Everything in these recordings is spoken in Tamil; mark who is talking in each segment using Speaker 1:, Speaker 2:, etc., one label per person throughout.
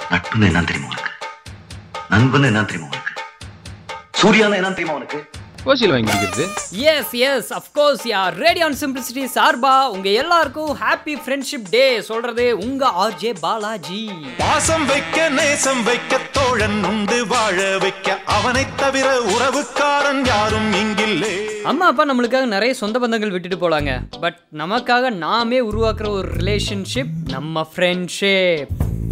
Speaker 1: நட்புன்னு என்ன தெரியுமா உனக்கு நண்பன் என்ன தெரியுமா உனக்கு சூர்யான்னு என்ன தெரியுமா உனக்கு
Speaker 2: கோச்சியில் வாங்கி குடிக்கிறது
Speaker 3: yes yes of course ya radian simplicity சார்பா உங்க எல்லாருக்கும் ஹாப்பி ஃப்ரெண்ட்ஷிப் டே சொல்றது உங்க ஆர்ஜே பாலாஜி
Speaker 4: பாசம் வைக்க நேசம் வைக்க தோழன் உண்டு வாழ வைக்க அவனைத் தவிர உறவுக்காரன் யாரும் இங்கில்லே
Speaker 3: அம்மா அப்பா நம்மளுக்காக நிறைய சொந்த பந்தங்கள் விட்டுட்டு போலாங்க பட் நமக்காக நாமே உருவாக்குற ஒரு ரிலேஷன்ஷிப் நம்ம ஃப்ரெண்ட்ஷிப்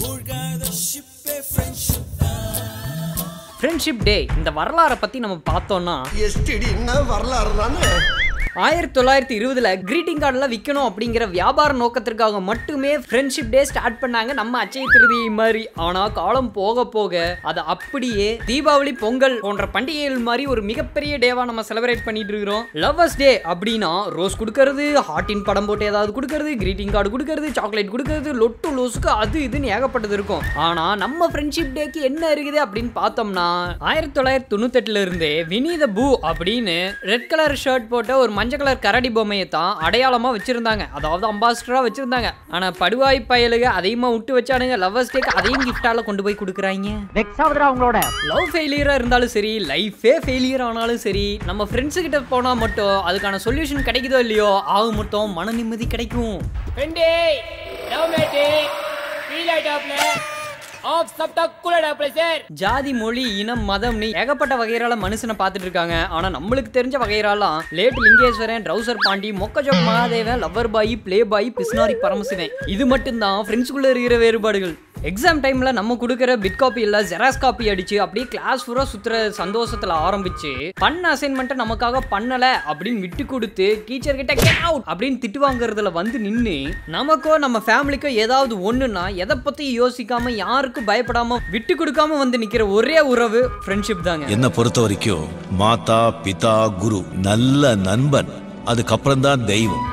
Speaker 3: ஃப்ரெண்ட்ஷிப் டே இந்த வரலாறை பத்தி நம்ம பார்த்தோம்னா
Speaker 5: எஸ்டிடின்னா வரலாறு தானே
Speaker 3: ஆயிரத்தி தொள்ளாயிரத்தி இருபதுல கிரீட்டிங் கார்டெல்லாம் விற்கணும் அப்படிங்கிற வியாபார நோக்கத்திற்காக மட்டுமே ஃப்ரெண்ட்ஷிப் டே ஸ்டார்ட் பண்ணாங்க நம்ம அச்சய திருதி மாதிரி ஆனா காலம் போக போக அது அப்படியே தீபாவளி பொங்கல் போன்ற பண்டிகைகள் மாதிரி ஒரு மிகப்பெரிய டேவா நம்ம செலிப்ரேட் பண்ணிட்டு இருக்கிறோம் லவ்வர்ஸ் டே அப்படின்னா ரோஸ் கொடுக்கறது ஹார்ட்டின் படம் போட்டு ஏதாவது கொடுக்கறது கிரீட்டிங் கார்டு கொடுக்கறது சாக்லேட் கொடுக்கறது லொட்டு லோஸுக்கு அது இதுன்னு ஏகப்பட்டது இருக்கும் ஆனா நம்ம ஃப்ரெண்ட்ஷிப் டேக்கு என்ன இருக்குது அப்படின்னு பார்த்தோம்னா ஆயிரத்தி தொள்ளாயிரத்தி தொண்ணூத்தெட்டுல இருந்தே வினி த பூ அப்படின்னு ரெட் கலர் ஷர்ட் போட்ட ஒரு மஞ்சள் கலர் கரடி பொம்மையை தான் அடையாளமா வச்சிருந்தாங்க அதாவது அம்பாசிடரா வச்சிருந்தாங்க ஆனா படுவாய் பயலுக அதையுமா விட்டு வச்சானுங்க லவ்வர்ஸ் டேக்கு அதையும் கிஃப்டால கொண்டு போய் கொடுக்குறாங்க
Speaker 6: வெக்ஸ் ஆகுதுடா உங்களோட
Speaker 3: லவ் ஃபெயிலியரா இருந்தாலும் சரி லைஃபே ஃபெயிலியர் ஆனாலும் சரி நம்ம ஃப்ரெண்ட்ஸு கிட்ட போனா மட்டும் அதுக்கான சொல்யூஷன் கிடைக்குதோ இல்லையோ ஆக மட்டும் மன நிம்மதி கிடைக்கும்
Speaker 7: ஃப்ரெண்டே லவ் மேட்டே ஃபீல் ஆயிட்டாப்ல ஆஃப் சப்டா கூலடாப்ல சார்
Speaker 3: ஜாதி மொழி இனம் மதம்னு ஏகப்பட்ட வகையறால மனுஷனை பார்த்துட்டு இருக்காங்க ஆனா நம்மளுக்கு தெரிஞ்ச வகையறாலாம் லேட் லிங்கேஸ்வரன் ட்ரௌசர் பாண்டி மொக்கஜோக் Mahadevan lover boy play boy பிஸ்னாரி பரமசிவன் இது மட்டும்தான் ஃப்ரெண்ட்ஸுக்குள்ள இருக்கிற வேறுபாடுகள் எக்ஸாம் டைம்ல நம்ம கொடுக்குற பிட் காப்பி இல்ல ஜெராக்ஸ் காப்பி அடிச்சு அப்படியே கிளாஸ் ஃபுல்லா சுத்துற சந்தோஷத்துல ஆரம்பிச்சு பண்ண அசைன்மெண்ட்டை நமக்காக பண்ணல அப்படின்னு விட்டு கொடுத்து டீச்சர் கிட்ட கெட் அவுட் அப்படின்னு திட்டு வாங்குறதுல வந்து நின்று நமக்கோ நம்ம ஃபேமிலிக்கோ ஏதாவது ஒண்ணுன்னா எதை பத்தி யோசிக்காம யாருக்கும் பயப்படாம விட்டு கொடுக்காம வந்து நிக்கிற ஒரே உறவு ஃப்ரெண்ட்ஷிப் தாங்க
Speaker 8: என்னை பொறுத்த வரைக்கும் மாதா பிதா குரு நல்ல நண்பன் அதுக்கப்புறம் தான் தெய்வம்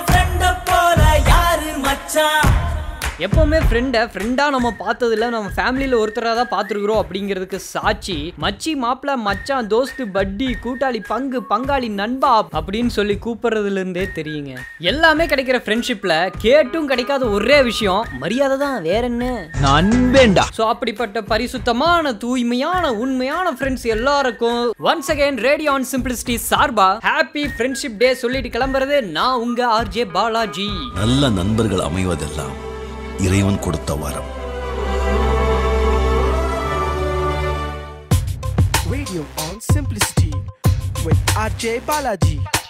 Speaker 3: எப்பவுமே ஃப்ரெண்டை ஃப்ரெண்டா நம்ம பார்த்ததுல நம்ம ஃபேமிலியில ஒருத்தராக தான் பார்த்துருக்குறோம் அப்படிங்கிறதுக்கு சாட்சி மச்சி மாப்பிள மச்சான் தோஸ்து பட்டி கூட்டாளி பங்கு பங்காளி நண்பா அப்படின்னு சொல்லி கூப்பிடுறதுல இருந்தே தெரியுங்க எல்லாமே கிடைக்கிற ஃப்ரெண்ட்ஷிப்ல கேட்டும் கிடைக்காத ஒரே விஷயம் மரியாதை தான் வேற என்ன
Speaker 2: நண்பேண்டா
Speaker 3: ஸோ அப்படிப்பட்ட பரிசுத்தமான தூய்மையான உண்மையான ஃப்ரெண்ட்ஸ் எல்லாருக்கும் ஒன்ஸ் அகைன் ரேடியான் சிம்பிளிசிட்டி சார்பா ஹாப்பி ஃப்ரெண்ட்ஷிப் டே சொல்லிட்டு கிளம்புறது நான் உங்க ஆர்ஜே பாலாஜி
Speaker 8: நல்ல நண்பர்கள் அமைவதெல்லாம் இறைவன் கொடுத்த வரம்
Speaker 5: Radio on Simplicity with RJ Balaji.